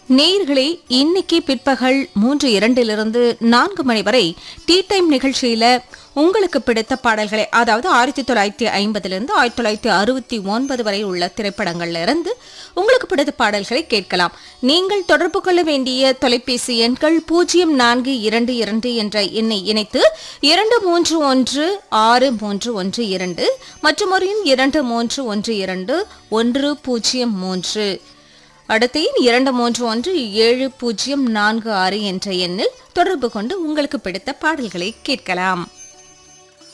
நேயர்களே இன்னைக்கு பிற்பகல் மூன்று இரண்டிலிருந்து நான்கு மணி வரை டீ டைம் நிகழ்ச்சியில உங்களுக்கு பிடித்த பாடல்களை அதாவது ஆயிரத்தி தொள்ளாயிரத்தி ஐம்பதிலிருந்து ஆயிரத்தி தொள்ளாயிரத்தி அறுபத்தி ஒன்பது வரை உள்ள திரைப்படங்கள்ல இருந்து உங்களுக்கு பிடித்த பாடல்களை கேட்கலாம் நீங்கள் தொடர்பு கொள்ள வேண்டிய தொலைபேசி எண்கள் பூஜ்ஜியம் நான்கு இரண்டு இரண்டு என்ற எண்ணை இணைத்து இரண்டு மூன்று ஒன்று ஆறு மூன்று ஒன்று இரண்டு மற்றும் ஒரு எண் இரண்டு மூன்று ஒன்று இரண்டு ஒன்று பூஜ்ஜியம் மூன்று அடுத்த எண் இரண்டு மூன்று ஒன்று ஏழு பூஜ்ஜியம் நான்கு ஆறு என்ற எண்ணில் தொடர்பு கொண்டு உங்களுக்கு பிடித்த பாடல்களை கேட்கலாம்